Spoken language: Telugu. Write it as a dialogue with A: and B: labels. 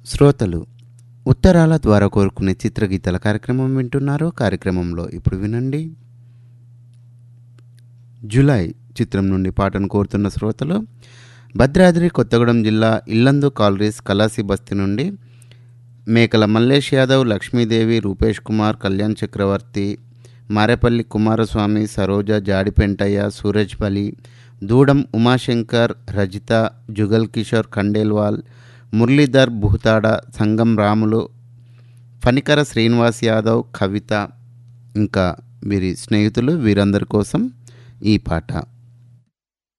A: శ్రోతలు ఉత్తరాల ద్వారా కోరుకునే చిత్రగీతల కార్యక్రమం వింటున్నారు కార్యక్రమంలో ఇప్పుడు వినండి జులై చిత్రం నుండి పాటను కోరుతున్న శ్రోతలు భద్రాద్రి కొత్తగూడెం జిల్లా ఇల్లందు కాలరీస్ కలాసి బస్తీ నుండి మేకల మల్లేష్ యాదవ్ లక్ష్మీదేవి రూపేష్ కుమార్ కళ్యాణ్ చక్రవర్తి మారేపల్లి కుమారస్వామి సరోజ జాడిపెంటయ్య సూరజ్ బలి దూడం ఉమాశంకర్ రజిత జుగల్ కిషోర్ ఖండేల్వాల్ మురళీధర్ బుహతాడ సంగం రాములు ఫణికర శ్రీనివాస్ యాదవ్ కవిత ఇంకా వీరి స్నేహితులు వీరందరి కోసం ఈ పాట